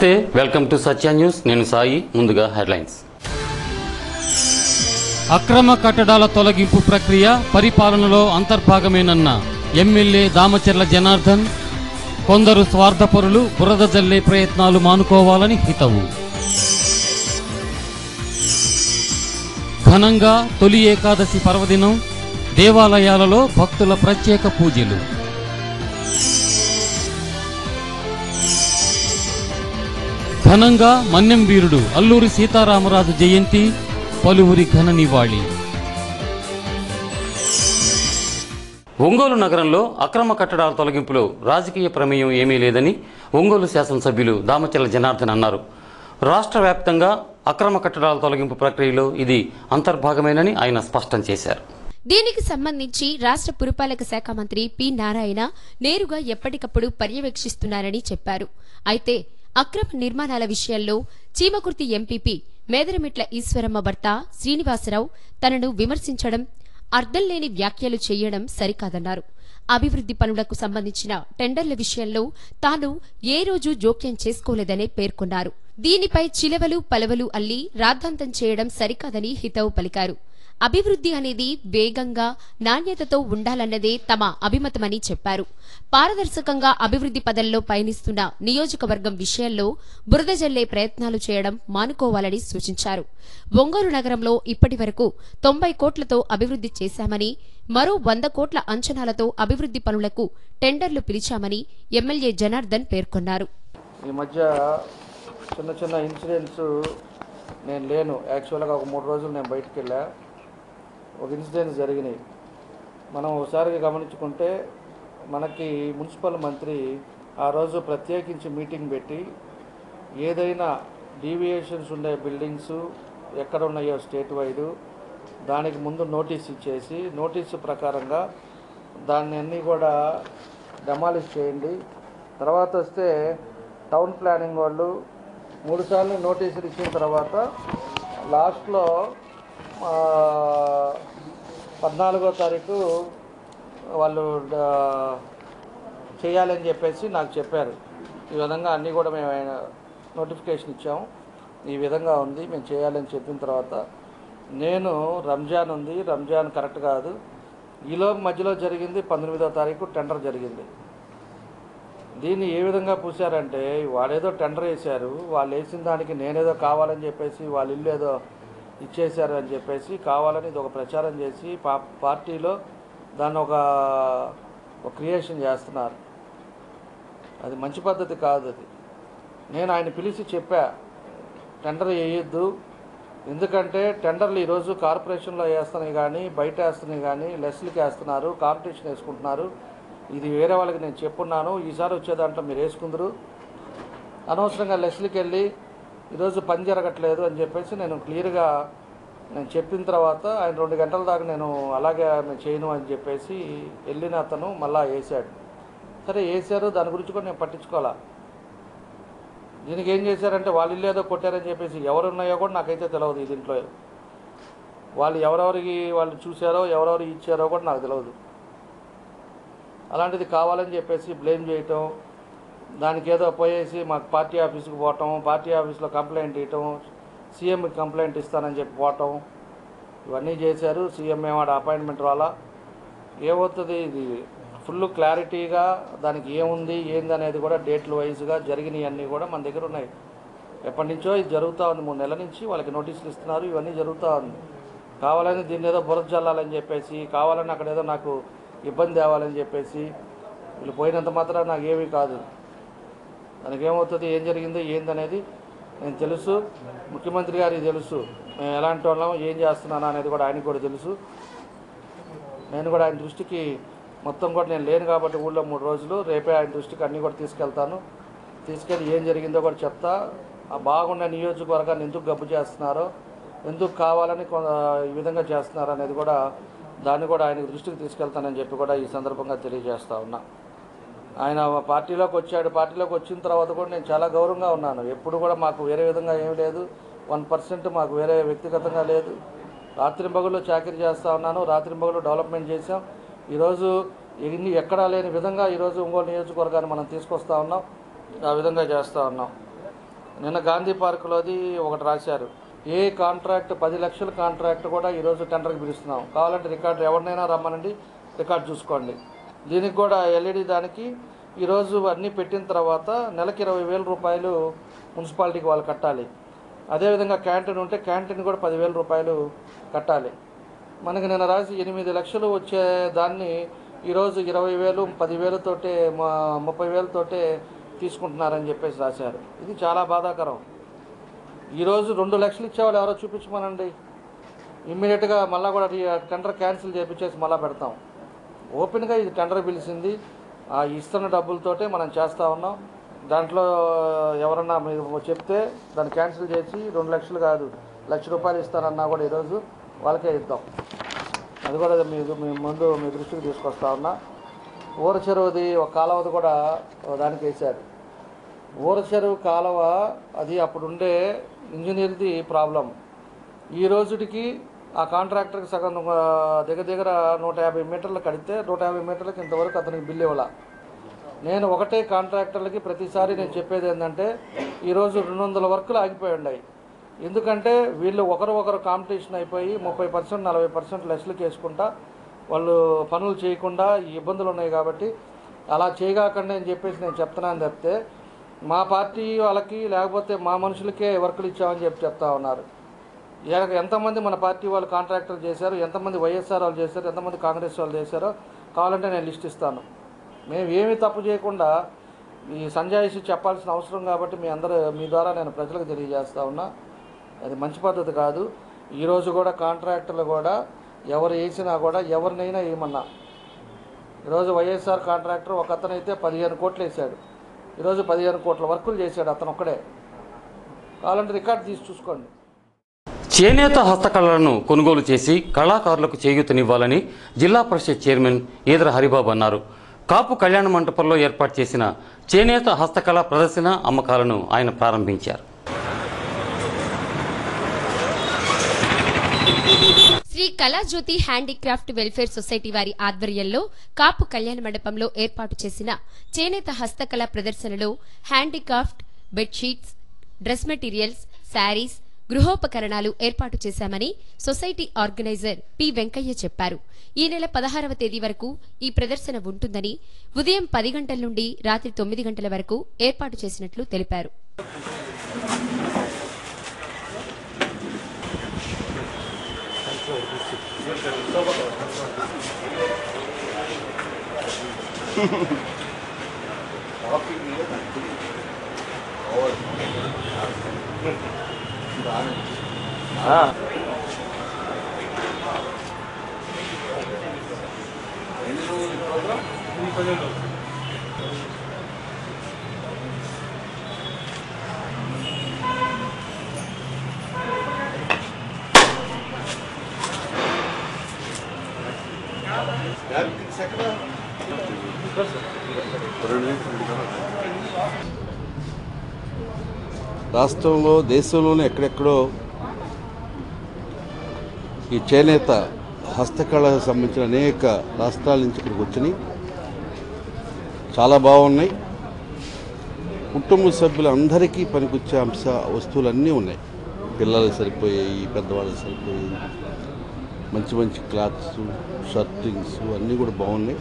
నమస్తే welcome to Satya news నేను సాయి ముందుగా హెడ్లైన్స్ అక్రమ కట్టడాల తొలగింపు ప్రక్రియ పరిపాలనలో అంతర్భాగమేనన్న ఎమ్మెల్యే దామచర్ల జనార్దన్ కొందరు స్వార్థపరులు బురద జల్లే ప్రయత్నాలు మానుకోవాలని హితవు ఘనంగా తొలి ఏకాదశి పర్వదినం దేవాలయాలలో భక్తుల ప్రత్యేక పూజలు ఘనంగా మన్యం వీరుడు అల్లూరి సీతారామరాజు జయంతి పలువురి ఘన నివాళి ఒంగోలు నగరంలో అక్రమ కట్టడాల తొలగింపులో రాజకీయ ప్రమేయం ఏమీ లేదని ఒంగోలు శాసనసభ్యులు దామచర్ల జనార్దన్ అన్నారు రాష్ట్ర వ్యాప్తంగా అక్రమ కట్టడాల తొలగింపు ప్రక్రియలో ఇది అంతర్భాగమేనని ఆయన స్పష్టం చేశారు దీనికి సంబంధించి రాష్ట్ర పురపాలక శాఖ మంత్రి పి నారాయణ నేరుగా ఎప్పటికప్పుడు పర్యవేక్షిస్తున్నారని చెప్పారు అయితే అక్రమ నిర్మాణాల విషయంలో చీమకుర్తి ఎంపీపీ మేదరమిట్ల ఈశ్వరమ్మ భర్త శ్రీనివాసరావు తనను విమర్శించడం అర్థం లేని వ్యాఖ్యలు చేయడం సరికాదన్నారు అభివృద్ధి పనులకు సంబంధించిన టెండర్ల విషయంలో తాను ఏ రోజు జోక్యం చేసుకోలేదని పేర్కొన్నారు దీనిపై చిలవలు పలవలు అల్లి రాద్ధాంతం చేయడం సరికాదని హితవు పలికారు అభివృద్ధి అనేది వేగంగా నాణ్యతతో ఉండాలన్నదే తమ అభిమతమని చెప్పారు పారదర్శకంగా అభివృద్ధి పదంలో పయనిస్తున్న నియోజకవర్గం విషయంలో బురద జల్లే ప్రయత్నాలు చేయడం మానుకోవాలని సూచించారు ఒంగోలు నగరంలో ఇప్పటి వరకు తొంభై కోట్లతో అభివృద్ధి చేశామని మరో వంద కోట్ల అంచనాలతో అభివృద్ధి పనులకు టెండర్లు పిలిచామని ఎమ్మెల్యే జనార్దన్ పేర్కొన్నారు ఈ మధ్య చిన్న చిన్న ఇన్సిడెంట్స్ నేను లేను యాక్చువల్గా ఒక మూడు రోజులు నేను బయటికి వెళ్ళా ఒక ఇన్సిడెంట్స్ జరిగినాయి మనం ఒకసారి గమనించుకుంటే మనకి మున్సిపల్ మంత్రి ఆ రోజు ప్రత్యేకించి మీటింగ్ పెట్టి ఏదైనా డీవియేషన్స్ ఉండే బిల్డింగ్స్ ఎక్కడ ఉన్నాయో స్టేట్ వైడ్ దానికి ముందు నోటీస్ ఇచ్చేసి నోటీసు ప్రకారంగా దాన్ని అన్నీ కూడా డెమాలిష్ చేయండి తర్వాత వస్తే టౌన్ ప్లానింగ్ వాళ్ళు మూడు సార్లు నోటీసులు ఇచ్చిన తర్వాత లాస్ట్లో ఆ, పద్నాలుగో తారీఖు వాళ్ళు ఆ, చేయాలని చెప్పేసి నాకు చెప్పారు ఈ విధంగా అన్నీ కూడా మేము ఆయన నోటిఫికేషన్ ఇచ్చాము ఈ విధంగా ఉంది మేము చేయాలని చెప్పిన తర్వాత నేను రంజాన్ ఉంది రంజాన్ కరెక్ట్ కాదు ఈలో మధ్యలో జరిగింది పంతొమ్మిదో తారీఖు టెండర్ జరిగింది దీన్ని ఏ విధంగా పూసారంటే వాడేదో టెండర్ వేశారు వాళ్ళు వేసిన దానికి నేనేదో కావాలని చెప్పేసి వాళ్ళ ఇల్లు ఏదో ఇచ్చేశారు అని చెప్పేసి కావాలని ఇది ఒక ప్రచారం చేసి పా పార్టీలో దాన్ని ఒక ఒక క్రియేషన్ చేస్తున్నారు అది మంచి పద్ధతి కాదు అది నేను ఆయన పిలిచి చెప్పా టెండర్ వేయొద్దు ఎందుకంటే టెండర్లు ఈరోజు కార్పొరేషన్లో వేస్తున్నాయి కానీ బయట వేస్తున్నాయి కానీ లెస్లకి వేస్తున్నారు కాంపిటీషన్ వేసుకుంటున్నారు ఇది వేరే వాళ్ళకి నేను చెప్పున్నాను ఈసారి వచ్చే దాంట్లో మీరు వేసుకుందరు అనవసరంగా లెస్లకి వెళ్ళి ఈరోజు పని జరగట్లేదు అని చెప్పేసి నేను క్లియర్గా నేను చెప్పిన తర్వాత ఆయన రెండు గంటల దాకా నేను అలాగే నేను చేయను అని చెప్పేసి వెళ్ళిన అతను మళ్ళా వేసాడు సరే వేసారు దాని గురించి కూడా నేను పట్టించుకోవాలా దీనికి ఏం చేశారంటే వాళ్ళు ఇల్లు ఏదో కొట్టారని చెప్పేసి ఎవరు ఉన్నాయో కూడా నాకైతే తెలియదు ఈ దీంట్లో వాళ్ళు ఎవరెవరికి వాళ్ళు చూశారో ఎవరెవరు ఇచ్చారో కూడా నాకు తెలియదు అలాంటిది కావాలని చెప్పేసి బ్లేమ్ చేయటం దానికి ఏదో పోయేసి మాకు పార్టీ ఆఫీస్కి పోవటం పార్టీ ఆఫీస్లో కంప్లైంట్ ఇవ్వటం సీఎంకి కంప్లైంట్ ఇస్తానని చెప్పి పోవటం ఇవన్నీ చేశారు సీఎం ఏమాడ అపాయింట్మెంట్ రాలా ఏమవుతుంది ఇది ఫుల్ క్లారిటీగా దానికి ఏముంది ఏంది అనేది కూడా డేట్లు వైజ్గా జరిగినవి అన్నీ కూడా మన దగ్గర ఉన్నాయి ఎప్పటి నుంచో ఇది జరుగుతూ ఉంది మూడు నెలల నుంచి వాళ్ళకి నోటీసులు ఇస్తున్నారు ఇవన్నీ జరుగుతూ ఉంది కావాలని దీన్ని ఏదో బురద జల్లాలని చెప్పేసి కావాలని అక్కడ ఏదో నాకు ఇబ్బంది తేవాలని చెప్పేసి వీళ్ళు పోయినంత మాత్రం నాకు ఏమీ కాదు దానికి ఏమవుతుంది ఏం జరిగిందో ఏందనేది నేను తెలుసు ముఖ్యమంత్రి గారికి తెలుసు మేము ఎలాంటి వాళ్ళం ఏం చేస్తున్నాను అనేది కూడా ఆయనకు కూడా తెలుసు నేను కూడా ఆయన దృష్టికి మొత్తం కూడా నేను లేను కాబట్టి ఊళ్ళో మూడు రోజులు రేపే ఆయన దృష్టికి అన్నీ కూడా తీసుకెళ్తాను తీసుకెళ్ళి ఏం జరిగిందో కూడా చెప్తా ఆ బాగున్న నియోజకవర్గాన్ని ఎందుకు గబ్బు చేస్తున్నారో ఎందుకు కావాలని కొ- ఈ విధంగా చేస్తున్నారు అనేది కూడా దాన్ని కూడా ఆయన దృష్టికి తీసుకెళ్తానని చెప్పి కూడా ఈ సందర్భంగా తెలియజేస్తా ఉన్నా ఆయన పార్టీలోకి వచ్చాడు పార్టీలోకి వచ్చిన తర్వాత కూడా నేను చాలా గౌరవంగా ఉన్నాను ఎప్పుడు కూడా మాకు వేరే విధంగా ఏమీ లేదు వన్ పర్సెంట్ మాకు వేరే వ్యక్తిగతంగా లేదు రాత్రింబగళ్ళు చాకరీ చేస్తూ ఉన్నాను రాత్రింబగళ్ళు డెవలప్మెంట్ చేశాం ఈరోజు ఇన్ని ఎక్కడా లేని విధంగా ఈరోజు ఒంగోలు నియోజకవర్గాన్ని మనం తీసుకొస్తా ఉన్నాం ఆ విధంగా చేస్తూ ఉన్నాం నిన్న గాంధీ పార్కులోది ఒకటి రాశారు ఏ కాంట్రాక్ట్ పది లక్షల కాంట్రాక్ట్ కూడా ఈరోజు టెండర్కి పిలుస్తున్నాం కావాలంటే రికార్డు ఎవరినైనా రమ్మనండి రికార్డు చూసుకోండి దీనికి కూడా ఎల్ఈడి దానికి ఈరోజు అన్నీ పెట్టిన తర్వాత నెలకి ఇరవై వేల రూపాయలు మున్సిపాలిటీకి వాళ్ళు కట్టాలి అదేవిధంగా క్యాంటీన్ ఉంటే క్యాంటీన్ కూడా పదివేల రూపాయలు కట్టాలి మనకి నిన్న రాసి ఎనిమిది లక్షలు వచ్చే దాన్ని ఈరోజు ఇరవై వేలు పదివేలతోటే మా ముప్పై వేలతోటే తీసుకుంటున్నారని చెప్పేసి రాశారు ఇది చాలా బాధాకరం ఈరోజు రెండు లక్షలు ఇచ్చేవాళ్ళు ఎవరో చూపించమనండి ఇమ్మీడియట్గా మళ్ళీ కూడా రీ- టెండర్ క్యాన్సిల్ చేయించేసి మళ్ళీ పెడతాం ఓపెన్గా ఇది టెండర్ పిలిచింది ఆ ఇస్తున్న డబ్బులతోటే మనం చేస్తూ ఉన్నాం దాంట్లో ఎవరన్నా మీరు చెప్తే దాన్ని క్యాన్సిల్ చేసి రెండు లక్షలు కాదు లక్ష రూపాయలు ఇస్తారన్నా కూడా ఈరోజు వాళ్ళకే ఇద్దాం అది కూడా మీ మీ ముందు మీ దృష్టికి తీసుకొస్తా ఉన్నా ఊర చెరువుది ఒక కాలువది కూడా ఓ దానికి వేశారు ఊర చెరువు కాలువ అది అప్పుడు ఉండే ఇంజనీర్ది ప్రాబ్లం ఈ రోజుటికి ఆ కాంట్రాక్టర్కి సగం ఆ, దగ్గర దగ్గర నూట యాభై మీటర్లు కడితే నూట యాభై మీటర్లకి ఇంతవరకు అతనికి బిల్లు ఇవ్వాల నేను ఒకటే కాంట్రాక్టర్లకి ప్రతిసారి నేను చెప్పేది ఏంటంటే ఈరోజు రెండు వందల వర్కులు ఆగిపోయి ఉన్నాయి ఎందుకంటే వీళ్ళు ఒకరు ఒకరు కాంపిటీషన్ అయిపోయి ముప్పై పర్సెంట్ నలభై పర్సెంట్ లెస్లకు వేసుకుంటా వాళ్ళు పనులు చేయకుండా ఈ ఇబ్బందులు ఉన్నాయి కాబట్టి అలా చేయగాకండి అని చెప్పేసి నేను చెప్తున్నాను తప్పితే మా పార్టీ వాళ్ళకి లేకపోతే మా మనుషులకే వర్కులు ఇచ్చామని చెప్పి చెప్తా ఉన్నారు ఎ- ఎంతమంది మన పార్టీ వాళ్ళు కాంట్రాక్టర్ చేశారు ఎంతమంది వైఎస్ఆర్ వాళ్ళు చేశారు ఎంతమంది కాంగ్రెస్ వాళ్ళు చేశారో కావాలంటే నేను లిస్ట్ ఇస్తాను మేము ఏమీ తప్పు చేయకుండా ఈ సంజాయిషి చెప్పాల్సిన అవసరం కాబట్టి మీ అందరూ మీ ద్వారా నేను ప్రజలకు తెలియజేస్తా ఉన్నా అది మంచి పద్ధతి కాదు ఈరోజు కూడా కాంట్రాక్టర్లు కూడా ఎవరు వేసినా కూడా ఎవరినైనా వేయమన్నా ఈరోజు వైఎస్ఆర్ కాంట్రాక్టర్ ఒక అతను అయితే పదిహేను కోట్లు వేసాడు ఈరోజు పదిహేను కోట్ల వర్కులు చేశాడు అతను ఒక్కడే కావాలంటే రికార్డు తీసి చూసుకోండి చేనేత హస్తకళలను కొనుగోలు చేసి కళాకారులకు చేయూతనివ్వాలని జిల్లా పరిషత్ చైర్మన్ ఈదర హరిబాబు అన్నారు కాపు కళ్యాణ మంటపంలో ఏర్పాటు చేసిన చేనేత హస్తకళ ప్రదర్శన అమ్మకాలను ఆయన ప్రారంభించారు Shri Kalajyothi handicraft welfare society వారి ఆధ్వర్యంలో కాపు కళ్యాణ మండపంలో ఏర్పాటు చేసిన చేనేత హస్తకళ ప్రదర్శనలో handicraft bedsheets dress materials saris గృహోపకరణాలు ఏర్పాటు చేశామని సొసైటీ ఆర్గనైజర్ పి వెంకయ్య చెప్పారు ఈ నెల పదహారవ తేదీ వరకు ఈ ప్రదర్శన ఉంటుందని ఉదయం పది గంటల నుండి రాత్రి తొమ్మిది గంటల వరకు ఏర్పాటు చేసినట్లు తెలిపారు రాష్ట్రంలో దేశంలోనే ఎక్కడెక్కడో ఈ చేనేత హస్తకళకు సంబంధించిన అనేక రాష్ట్రాల నుంచి ఇక్కడికి వచ్చినాయి చాలా బాగున్నాయి కుటుంబ సభ్యులందరికీ పనికొచ్చే అంశ వస్తువులన్నీ ఉన్నాయి పిల్లలకు సరిపోయాయి పెద్దవాళ్ళకి సరిపోయాయి మంచి మంచి క్లాత్స్ షర్టింగ్స్ అన్నీ కూడా బాగున్నాయి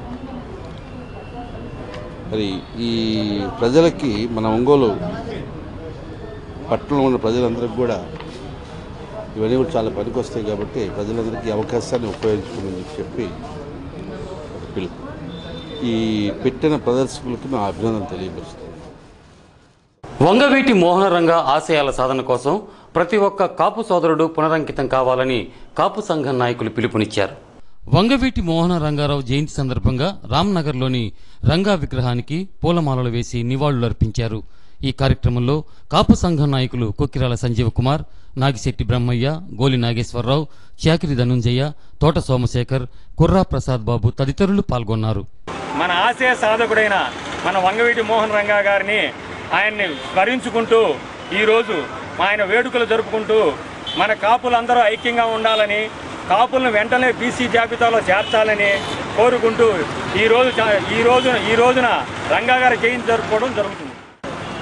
మరి ఈ ప్రజలకి మన ఒంగోలు పట్టణంలో ఉన్న ప్రజలందరికీ కూడా ఇవన్నీ కూడా చాలా పనికొస్తాయి కాబట్టి ప్రజలందరికీ ఈ అవకాశాన్ని ఉపయోగించుకోమని చెప్పి ఒక పిలుపు ఈ పెట్టిన ప్రదర్శకులకు నా అభినందన తెలియపరుస్తుంది వంగవీటి మోహనరంగ ఆశయాల సాధన కోసం ప్రతి ఒక్క కాపు సోదరుడు పునరంకితం కావాలని కాపు సంఘం నాయకులు పిలుపునిచ్చారు వంగవీటి మోహన రంగారావు జయంతి సందర్భంగా రామ్నగర్లోని రంగా విగ్రహానికి పూలమాలలు వేసి నివాళులర్పించారు ఈ కార్యక్రమంలో కాపు సంఘం నాయకులు కొక్కిరాల సంజీవ కుమార్ నాగిశెట్టి బ్రహ్మయ్య గోలి నాగేశ్వరరావు చాకిరి ధనుంజయ తోట సోమశేఖర్ కుర్రా ప్రసాద్ బాబు తదితరులు పాల్గొన్నారు మన ఆశయ సాధకుడైన మన వంగవీటి మోహన్ రంగా గారిని ఆయన్ని స్మరించుకుంటూ ఈరోజు ఆయన వేడుకలు జరుపుకుంటూ మన కాపులందరూ ఐక్యంగా ఉండాలని కాపులను వెంటనే బీసీ జాబితాలో చేర్చాలని కోరుకుంటూ ఈ రోజు చా- ఈ రోజున ఈ రోజున రంగా గారి జయంతి జరుపుకోవడం జరుగుతుంది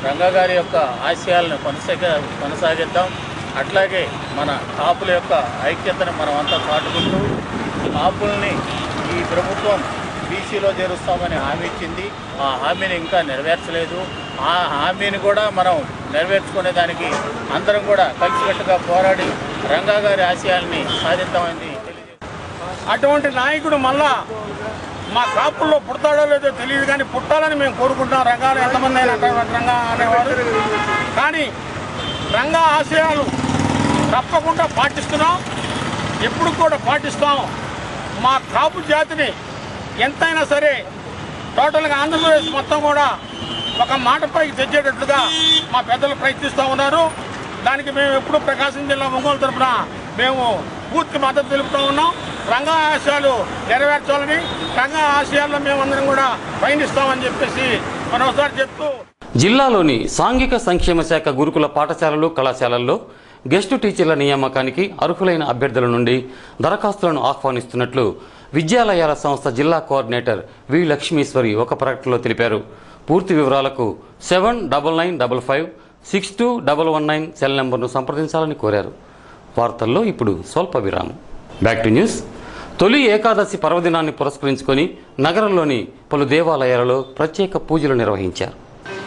రంగా గారి యొక్క ఆశయాలను కొనసాగ కొనసాగిద్దాం అట్లాగే మన కాపుల యొక్క ఐక్యతను మనం అంతా చాటుకుంటూ కాపుల్ని ఈ ప్రభుత్వం బీసీలో చేరుస్తామని హామీ ఇచ్చింది ఆ హామీని ఇంకా నెరవేర్చలేదు ఆ హామీని కూడా మనం నెరవేర్చుకునే దానికి అందరం కూడా కలిసికట్టుగా పోరాడి రంగా గారి ఆశయాల్ని సాధిద్దామని తెలియజేస్తున్నాం అటువంటి నాయకుడు మళ్ళా మా కాపుల్లో పుడతాడో లేదో తెలియదు కానీ పుట్టాలని మేము కోరుకుంటాం రంగాలు ఎంతమంది అయినా అంటారు రంగా అనేవారు కానీ రంగా ఆశయాలు తప్పకుండా పాటిస్తున్నాం ఎప్పుడు కూడా పాటిస్తాం మా కాపు జాతిని ఎంతైనా సరే టోటల్గా ఆంధ్రప్రదేశ్ మొత్తం కూడా ఒక మాటపైకి తెచ్చేటట్లుగా మా పెద్దలు ప్రయత్నిస్తూ ఉన్నారు దానికి మేము ఎప్పుడు ప్రకాశం జిల్లా ఒంగోలు తరపున మేము పూర్తి మద్దతు తెలుపుతూ ఉన్నాం రంగా ఆశయాలు నెరవేర్చాలని రంగా ఆశయాల్లో మేమందరం కూడా పయనిస్తామని చెప్పేసి మరోసారి చెప్తూ జిల్లాలోని సాంఘిక సంక్షేమ శాఖ గురుకుల పాఠశాలలు కళాశాలల్లో గెస్టు టీచర్ల నియామకానికి అర్హులైన అభ్యర్థుల నుండి దరఖాస్తులను ఆహ్వానిస్తున్నట్లు విద్యాలయాల సంస్థ జిల్లా కోఆర్డినేటర్ వి లక్ష్మీశ్వరి ఒక ప్రకటనలో తెలిపారు పూర్తి వివరాలకు seven double nine double five six two double one nine cell నెంబర్ను సంప్రదించాలని కోరారు వార్తల్లో ఇప్పుడు స్వల్ప విరామం బ్యాక్ టు న్యూస్ తొలి ఏకాదశి పర్వదినాన్ని పురస్కరించుకొని నగరంలోని పలు దేవాలయాలలో ప్రత్యేక పూజలు నిర్వహించారు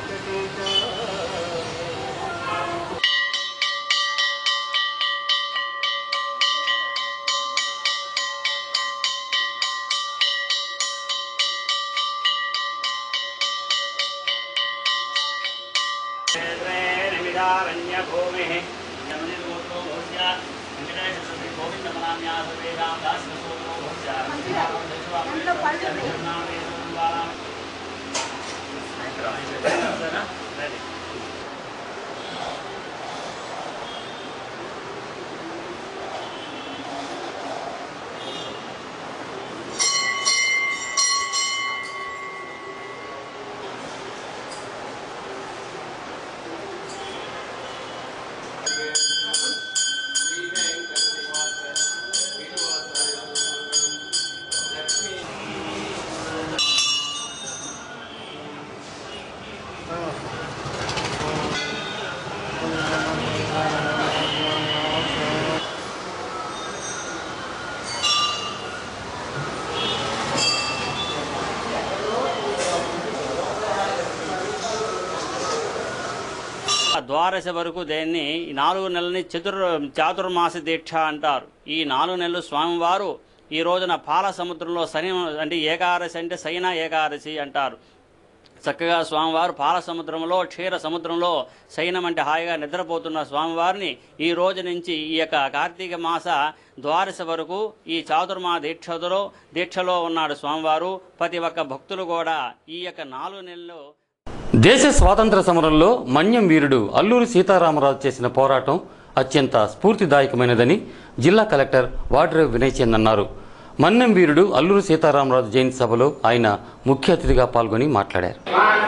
ద్వాదశ వరకు దేన్ని ఈ నాలుగు నెలలని చతుర్ చాతుర్మాస దీక్ష అంటారు ఈ నాలుగు నెలలు స్వామివారు ఈ రోజున పాల సముద్రంలో శని అంటే ఏకాదశి అంటే శయన ఏకాదశి అంటారు చక్కగా స్వామివారు పాల సముద్రంలో క్షీర సముద్రంలో శయనం అంటే హాయిగా నిద్రపోతున్న స్వామివారిని ఈ రోజు నుంచి ఈ యొక్క కార్తీక మాస ద్వాదశ వరకు ఈ చాతుర్మా దీక్షలో దీక్షలో ఉన్నాడు స్వామివారు ప్రతి ఒక్క భక్తులు కూడా ఈ యొక్క నాలుగు నెలలు దేశ స్వాతంత్ర సమరంలో మన్యం వీరుడు అల్లూరి సీతారామరాజు చేసిన పోరాటం అత్యంత స్ఫూర్తిదాయకమైనదని జిల్లా కలెక్టర్ వాడ్రేవ్ వినయ్ చంద్ అన్నారు మన్యం వీరుడు అల్లూరి సీతారామరాజు జయంతి సభలో ఆయన ముఖ్య అతిథిగా పాల్గొని మాట్లాడారు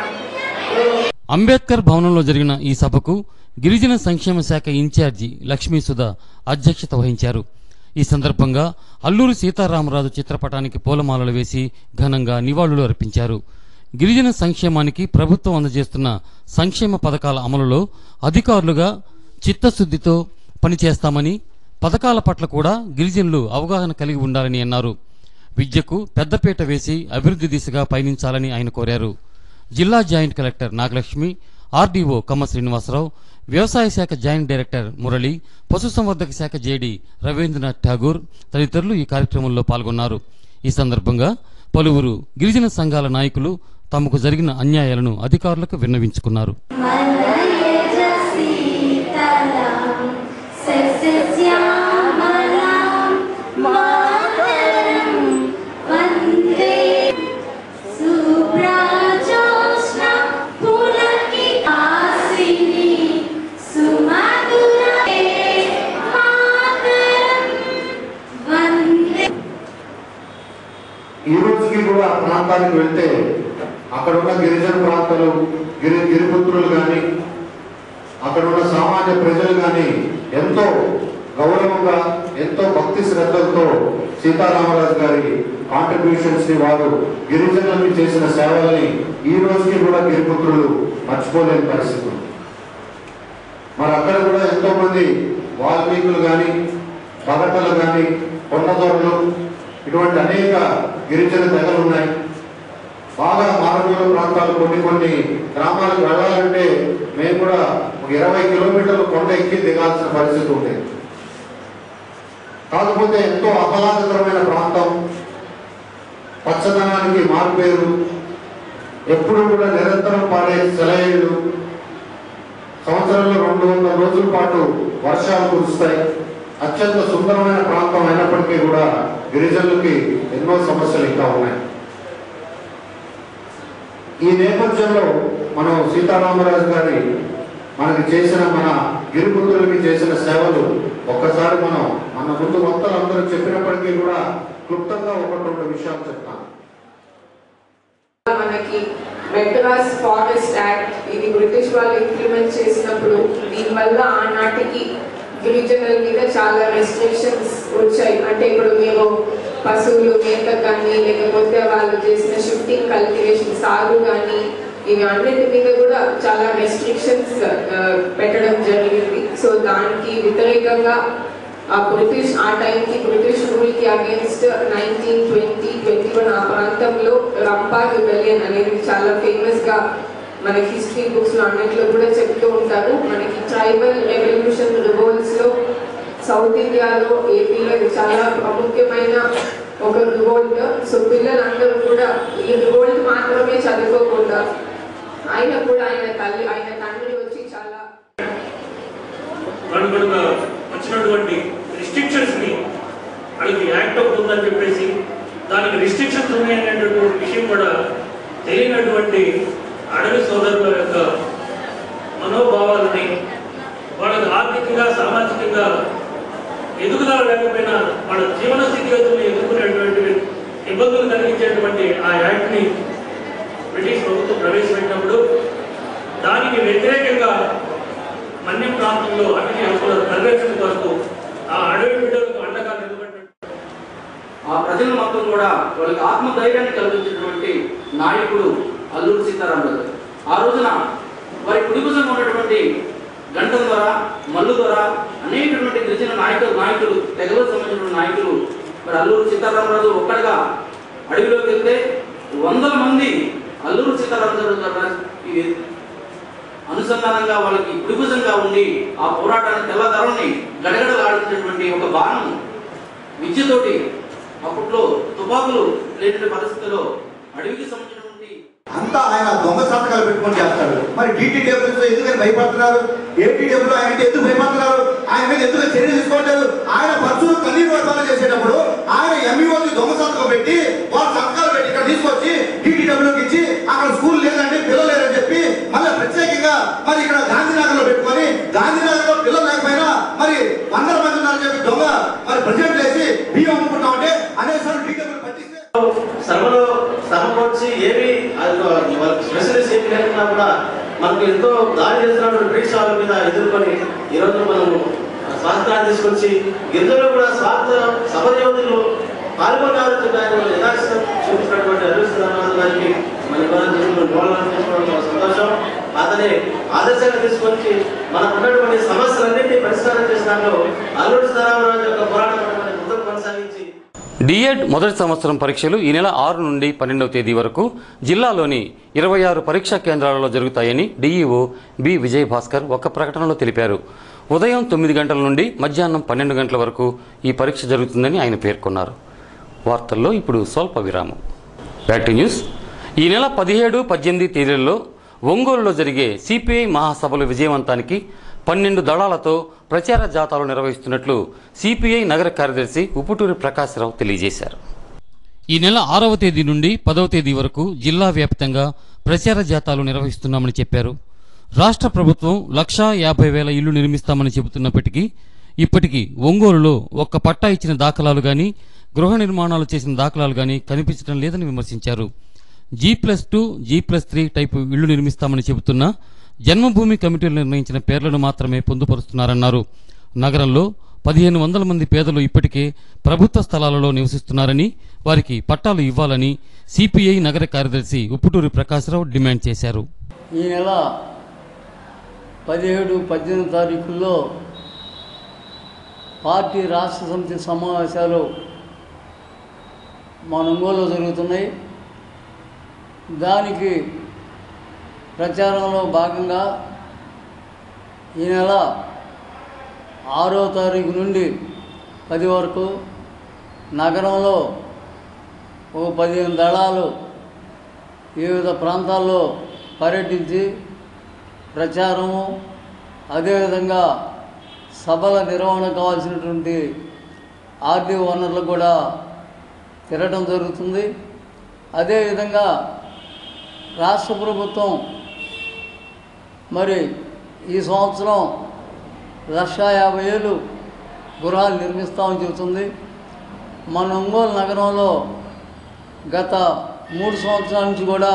అంబేద్కర్ భవనంలో జరిగిన ఈ సభకు గిరిజన సంక్షేమ శాఖ ఇన్ఛార్జి లక్ష్మీ సుధా అధ్యక్షత వహించారు ఈ సందర్భంగా అల్లూరి సీతారామరాజు చిత్రపటానికి పూలమాలలు వేసి ఘనంగా నివాళులు అర్పించారు గిరిజన సంక్షేమానికి ప్రభుత్వం అందజేస్తున్న సంక్షేమ పథకాల అమలులో అధికారులుగా చిత్తశుద్ధితో పనిచేస్తామని పథకాల పట్ల కూడా గిరిజనులు అవగాహన కలిగి ఉండాలని అన్నారు విద్యకు పెద్దపీట వేసి అభివృద్ధి దిశగా పయనించాలని ఆయన కోరారు జిల్లా joint collector Nagalakshmi RDO Kamma Srinivasarao వ్యవసాయ శాఖ జాయింట్ డైరెక్టర్ మురళి పశుసంవర్ధక శాఖ జేడీ రవీంద్రనాథ్ ఠాగూర్ తదితరులు ఈ కార్యక్రమంలో పాల్గొన్నారు ఈ సందర్భంగా పలువురు గిరిజన సంఘాల నాయకులు తమకు జరిగిన అన్యాయాలను అధికారులకు విన్నవించుకున్నారు ఈ రోజుకి కూడా ఆ ప్రాంతానికి వెళ్తే అక్కడ ఉన్న గిరిజన ప్రాంతాలు గిరి గిరిపుత్రులు కానీ అక్కడ ఉన్న సామాన్య ప్రజలు కానీ ఎంతో గౌరవంగా ఎంతో భక్తి శ్రద్ధలతో సీతారామరాజు గారి కాంట్రిబ్యూషన్స్ ని వారు గిరిజనులకి చేసిన సేవల్ని ఈ రోజుకి కూడా గిరిపుత్రులు మర్చిపోలేని పరిస్థితి ఉంది. మరి అక్కడ కూడా ఎంతో మంది వాల్మీకులు కానీ భగతలు కానీ కొండదొరలు ఇటువంటి అనేక గిరిజన తెగలు ఉన్నాయి బాగా మారుమూల ప్రాంతాలు కొన్ని కొన్ని గ్రామాలకు వెళ్ళాలంటే మేము కూడా ఒక ఇరవై కిలోమీటర్లు కొండ ఎక్కి దిగాల్సిన పరిస్థితి ఉండేది కాకపోతే ఎంతో ఆహ్లాదకరమైన ప్రాంతం పచ్చదనానికి మారుపేరు ఎప్పుడు కూడా నిరంతరం పాడే సెలయేళ్ళు సంవత్సరంలో రెండు వందల రోజుల పాటు వర్షాలు కురుస్తాయి అత్యంత సుందరమైన ప్రాంతం అయినప్పటికీ కూడా గిరిజనులకి ఎన్నో సమస్యలు ఇంకా ఉన్నాయి ఈ నేపథ్యంలో మనం సీతారామరాజు గారి మనకి చేసిన మన గిరిపుత్రులకి చేసిన సేవలు ఒక్కసారి మనం మన ముందు మొత్తం అందరూ చెప్పినప్పటికీ కూడా క్లుప్తంగా ఒకటి రెండు విషయాలు చెప్తాను మనకి మెడ్రాస్ ఫారెస్ట్ యాక్ట్ ఇది బ్రిటిష్ వాళ్ళు ఇంప్లిమెంట్ చేసినప్పుడు దీనివల్ల ఆనాటికి గిరిజనుల మీద చాలా రెస్ట్రిక్షన్స్ వచ్చాయి అంటే ఇప్పుడు మేము పశువులు మేత కానీ లేకపోతే వాళ్ళు చేసిన షిఫ్టింగ్ కల్టివేషన్ సాగు కానీ ఇవి అన్నిటి మీద కూడా చాలా రెస్ట్రిక్షన్స్ పెట్టడం జరిగింది సో దానికి వ్యతిరేకంగా ఆ బ్రిటిష్ ఆ టైంకి బ్రిటిష్ రూల్ కి against nineteen twenty twenty one ఆ ప్రాంతంలో రంపా రిబెలియన్ అనేది చాలా ఫేమస్ గా మనకి హిస్టరీ బుక్స్ లో అన్నిట్లో కూడా చెప్తూ ఉంటారు మనకి ట్రైబల్ రెవల్యూషన్ రివోల్ట్స్ లో సౌత్ ఇండియాలో ఏపీలో ఇది చాలా ప్రాముఖ్యమైన ఒక రివోల్ట్ సో పిల్లలందరూ కూడా ఈ రివోల్ట్ మాత్రమే చదువుకోకుండా ఆయన కూడా ఆయన తల్లి ఆయన తండ్రి వచ్చి చాలా వాళ్ళు కనుక వచ్చినటువంటి రిస్ట్రిక్షన్స్ ని వాళ్ళకి యాక్ట్ ఒకటి ఉందని చెప్పేసి దానికి రిస్ట్రిక్షన్స్ ఉన్నాయనేటటువంటి విషయం కూడా తెలియనటువంటి అడవి సోదరుల యొక్క మనోభావాలని వాళ్ళకి ఆర్థికంగా సామాజికంగా ఎదుగుదల లేకపోయినా వాళ్ళ జీవన స్థితిగతులను ఎదుర్కొనేటువంటి ఇబ్బందులు కలిగించేటువంటి ఆ యాక్ట్ని బ్రిటిష్ ప్రభుత్వం ప్రవేశపెట్టినప్పుడు దానికి వ్యతిరేకంగా మన్యం ప్రాంతంలో అటవీ హక్కుల పరిరక్షణ కొరకు ఆ అడవి బిడ్డలకు అండగా నిలబడిన ఆ ప్రజలు మొత్తం కూడా వాళ్ళకి ఆత్మధైర్యాన్ని కల్పించినటువంటి నాయకుడు అల్లూరు సీతారామరాజు గారు. ఆ రోజున వారి కుడిభుజం ఉన్నటువంటి గంటల ద్వారా మల్లు ద్వారా అనేకటువంటి గిరిజన నాయకులు నాయకులు తెగలకు సంబంధించిన నాయకులు మరి అల్లూరు సీతారామరాజు ఒక్కడిగా అడవిలోకి వెళ్తే వందల మంది అల్లూరు సీతారామరాజు గారి అనుసంధానంగా వాళ్ళకి కుడిభుజంగా ఉండి ఆ పోరాటాన్ని తెల్లదరని గడగడలాడించినటువంటి ఒక బాణం విద్యతోటి అప్పట్లో తుపాకులు లేని పరిస్థితుల్లో అడవికి సంబంధించినటువంటి అంతా ఆయన దొంగ సంతకాలు పెట్టుకొని చేస్తాడు మరి డీటీ టేబుల్స్ ఎందుకని భయపడుతున్నారు ఏటీ టేబుల్ ఆయన ఎందుకు భయపడుతున్నారు ఆయన మీద ఎందుకు చర్య తీసుకోవట్లేదు ఆయన పశువులు కన్నీరు వర్గాలు చేసేటప్పుడు ఆయన ఎంఈఓకి దొంగ సంతకం పెట్టి వాళ్ళ సంతకాలు పెట్టి ఇక్కడ తీసుకొచ్చి డీటీ టేబుల్కి ఇచ్చి అక్కడ స్కూల్ లేదండి పిల్లలు లేరని చెప్పి మళ్ళీ ప్రత్యేకంగా మరి ఇక్కడ గాంధీనగర్ లో పెట్టుకొని గాంధీనగర్ లో పిల్లలు లేకపోయినా మరి వందల మంది ఉన్నారని చెప్పి దొంగ మరి ప్రెసిడెంట్ చేసి బియ్యం అమ్ముకుంటా ఉంటే అనేసారి డీటీ టేబుల్ పట్టిస్తే శ్రమలో శ్రమపరిచి ఏమి స్పెషలిస్ట్ ఏమి లేకున్నా కూడా మనకు ఎంతో దాడి చేస్తున్నటువంటి బ్రిటిష్ వాళ్ళ మీద ఎదుర్కొని ఈరోజు మనము స్వాతంత్రాన్ని తీసుకొచ్చి గిరిజనులు కూడా స్వార్థ సమరయోధులు పాల్గొన్నారు ఆయన యథార్థం చూపించినటువంటి అభివృద్ధి గారికి మన ఇవాళ గోళాలను చేసుకోవడం చాలా సంతోషం అతని ఆదర్శంగా తీసుకొచ్చి మనకు ఉన్నటువంటి సమస్యలన్నింటినీ పరిష్కారం చేసినాలో అల్లూరి సీతారామరాజు యొక్క పోరాటం ముందుకు కొనసాగించి డిఎడ్ మొదటి సంవత్సరం పరీక్షలు ఈ నెల ఆరు నుండి పన్నెండవ తేదీ వరకు జిల్లాలోని ఇరవై ఆరు పరీక్షా కేంద్రాలలో జరుగుతాయని డీఈఓ బి విజయ్ భాస్కర్ ఒక ప్రకటనలో తెలిపారు ఉదయం తొమ్మిది గంటల నుండి మధ్యాహ్నం పన్నెండు గంటల వరకు ఈ పరీక్ష జరుగుతుందని ఆయన పేర్కొన్నారు వార్తల్లో ఇప్పుడు స్వల్ప విరామం బ్యాక్ టు న్యూస్ ఈ నెల పదిహేడు పద్దెనిమిది తేదీలలో ఒంగోలులో జరిగే సిపిఐ మహాసభల విజయవంతానికి పన్నెండు దళాలతో ప్రచార జాతాలు నిర్వహిస్తున్నట్లు సిపిఐ నగర కార్యదర్శి ఉప్పుటూరి ప్రకాశ్రావు తెలియజేశారు ఈ నెల ఆరవ తేదీ నుండి పదవ తేదీ వరకు జిల్లా వ్యాప్తంగా ప్రచార జాతాలు నిర్వహిస్తున్నామని చెప్పారు రాష్ట్ర ప్రభుత్వం లక్షా యాభై వేల ఇళ్లు నిర్మిస్తామని చెబుతున్నప్పటికీ ఇప్పటికీ ఒంగోలులో ఒక్క పట్టా ఇచ్చిన దాఖలాలు గాని గృహ నిర్మాణాలు చేసిన దాఖలాలు గాని కనిపించడం లేదని విమర్శించారు G plus two G plus three type ఇళ్లు నిర్మిస్తామని చెబుతున్నా జన్మభూమి కమిటీలు నిర్ణయించిన పేర్లను మాత్రమే పొందుపరుస్తున్నారన్నారు నగరంలో పదిహేను వందల మంది పేదలు ఇప్పటికే ప్రభుత్వ స్థలాలలో నివసిస్తున్నారని వారికి పట్టాలు ఇవ్వాలని సిపిఐ నగర కార్యదర్శి ఉప్పుటూరి ప్రకాశ్రావు డిమాండ్ చేశారు ఈ నెల పదిహేడు పద్దెనిమిది తారీఖుల్లో పార్టీ రాష్ట్ర సమితి సమావేశాలు మన ఒంగోలులో జరుగుతున్నాయి దానికి ప్రచారంలో భాగంగా ఈ నెల ఆరో తారీఖు నుండి పది వరకు నగరంలో ఓ పదిహేను దళాలు వివిధ ప్రాంతాల్లో పర్యటించి ప్రచారము అదేవిధంగా సభల నిర్వహణ కావాల్సినటువంటి ఆర్థిక వనరులకు కూడా తిరగడం జరుగుతుంది అదేవిధంగా రాష్ట్ర ప్రభుత్వం మరి ఈ సంవత్సరం లక్షా యాభై ఏళ్ళు గృహాలు నిర్మిస్తామని చెబుతుంది మన ఒంగోలు నగరంలో గత మూడు సంవత్సరాల నుంచి కూడా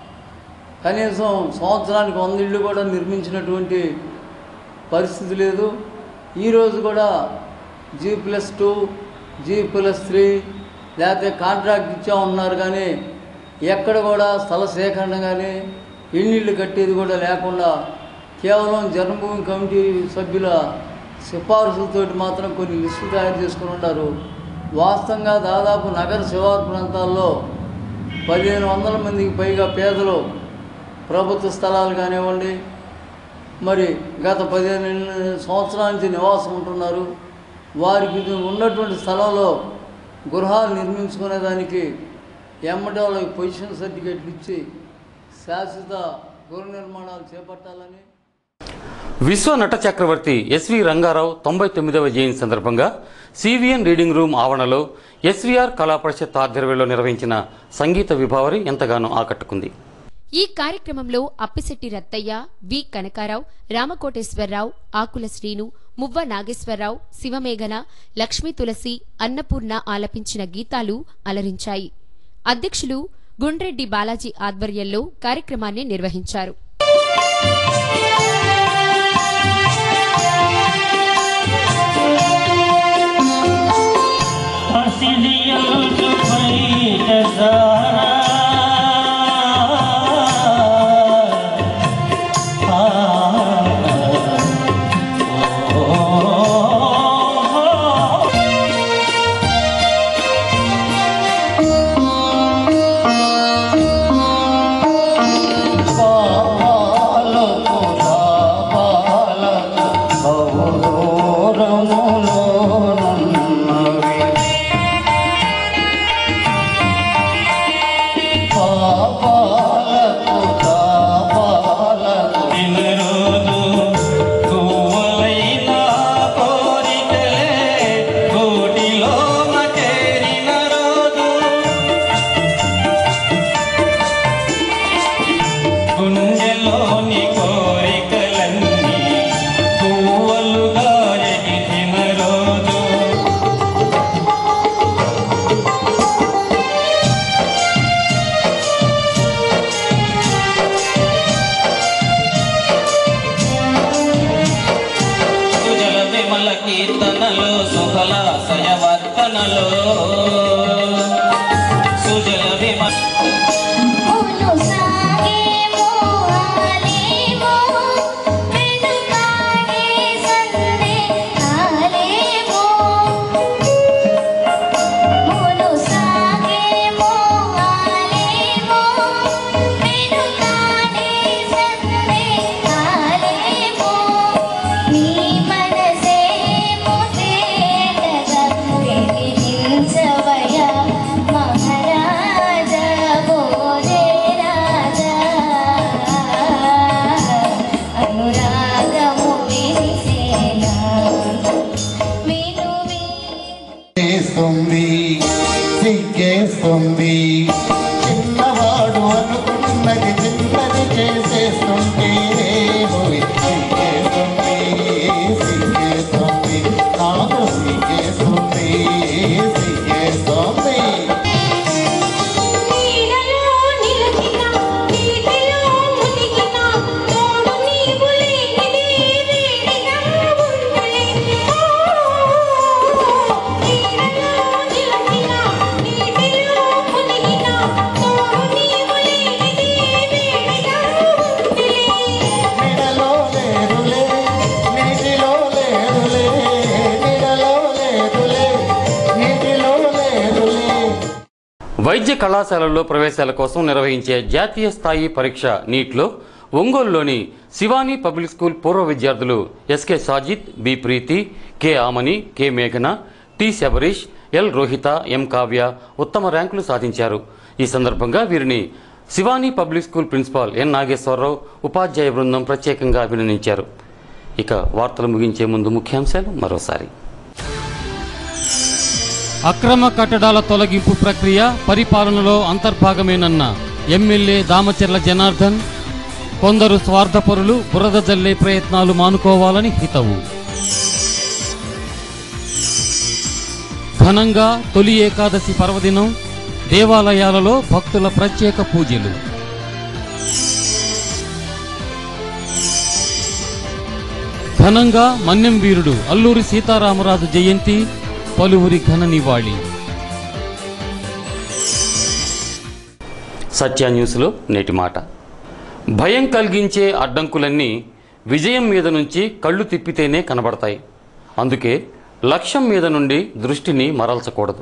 కనీసం సంవత్సరానికి వంద ఇళ్ళు కూడా నిర్మించినటువంటి పరిస్థితి లేదు ఈరోజు కూడా G plus two G plus three లేకపోతే కాంట్రాక్ట్ ఇచ్చామన్నారు కానీ ఎక్కడ కూడా స్థల సేకరణ కానీ ఇళ్ళిళ్ళు కట్టేది కూడా లేకుండా కేవలం జన్మభూమి కమిటీ సభ్యుల సిఫార్సులతోటి మాత్రం కొన్ని లిస్టులు తయారు చేసుకుని ఉంటారు వాస్తవంగా దాదాపు నగర శివారు ప్రాంతాల్లో పదిహేను వందల మందికి పైగా పేదలు ప్రభుత్వ స్థలాలు కానివ్వండి మరి గత పదిహేను సంవత్సరాల నుంచి నివాసం ఉంటున్నారు వారికి ఇది ఉన్నటువంటి స్థలంలో గృహాలు నిర్మించుకునేదానికి ఎమ్మటి వాళ్ళకి పొజిషన్ సర్టిఫికేట్లు ఇచ్చి శాశ్వత గృహ నిర్మాణాలు చేపట్టాలని విశ్వ నట చక్రవర్తి ఎస్వి రంగారావు తొంభై తొమ్మిదవ జయంతి సందర్భంగా సివిఎన్ రీడింగ్ రూమ్ ఆవరణలో ఎస్విఆర్ కళా పరిషత్ ఆధ్వర్యంలో నిర్వహించిన సంగీత విభావరి ఎంతగానో ఆకట్టుకుంది ఈ కార్యక్రమంలో అప్పిశెట్టి రత్తయ్య వి కనకారావు రామకోటేశ్వరరావు ఆకుల శ్రీను మువ్వ నాగేశ్వరరావు శివమేఘన లక్ష్మీ తులసి అన్నపూర్ణ ఆలపించిన గీతాలు అలరించాయి అధ్యక్షులు గుండ్రెడ్డి బాలాజీ ఆధ్వర్యంలో కార్యక్రమాన్ని నిర్వహించారు గుండెలోని కోరికలన్నీ పువ్వులుగా ఎగిసిన రోజు సుజల విమల కీర్తనలో సుఫల సయవర్తనలో సుజల విమల మహారాజా బోరే రాజా అనురాగము విరిసేనా చేస్తుంది సిగ్గేస్తుంది చిన్నవాడు అనుకున్నది చిన్నది చేసేస్తుంది ఓయ్ సిగ్గేస్తుంది సిగ్గేస్తుంది నాకు సిగ్గేస్తుంది సిగ్గేస్తుంది నీడలో నిలచిన నీటిలో మునిగిన తోడు నీవు లేనిదే వేడిగా ఉండులే నీడలో నిలచిన నీటిలో వైద్య కళాశాలల్లో ప్రవేశాల కోసం నిర్వహించే జాతీయ స్థాయి పరీక్ష నీట్లో ఒంగోలులోని శివాని పబ్లిక్ స్కూల్ పూర్వ విద్యార్థులు SK Sajid B Preethi K Aamani K మేఘన T Sabarish L Rohitha M Kavya ఉత్తమ ర్యాంకులు సాధించారు ఈ సందర్భంగా వీరిని Shivani public school principal N Nageswararao ఉపాధ్యాయ బృందం ప్రత్యేకంగా అభినందించారు ఇక వార్తలు ముగించే ముందు ముఖ్యాంశాలు మరోసారి అక్రమ కట్టడాల తొలగింపు ప్రక్రియ పరిపాలనలో అంతర్భాగమేనన్న ఎమ్మెల్యే దామచెర్ల జనార్దన్ కొందరు స్వార్థపరులు బురద జల్లే ప్రయత్నాలు మానుకోవాలని హితవు ఘనంగా తొలి ఏకాదశి పర్వదినం దేవాలయాలలో భక్తుల ప్రత్యేక పూజలు ఘనంగా మన్యం వీరుడు అల్లూరి సీతారామరాజు జయంతి పలువురి ఘన నివాళి సత్య న్యూస్లో నేటి మాట భయం కలిగించే అడ్డంకులన్నీ విజయం మీద నుంచి కళ్ళు తిప్పితేనే కనబడతాయి అందుకే లక్ష్యం మీద నుండి దృష్టిని మరల్చకూడదు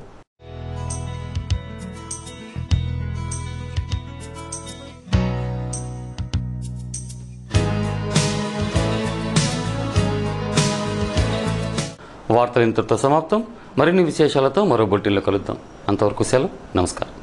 వార్తలు ఇంతటితో సమాప్తం మరిన్ని విశేషాలతో మరో బులెటిన్లో కలుద్దాం అంతవరకు సెలవు నమస్కారం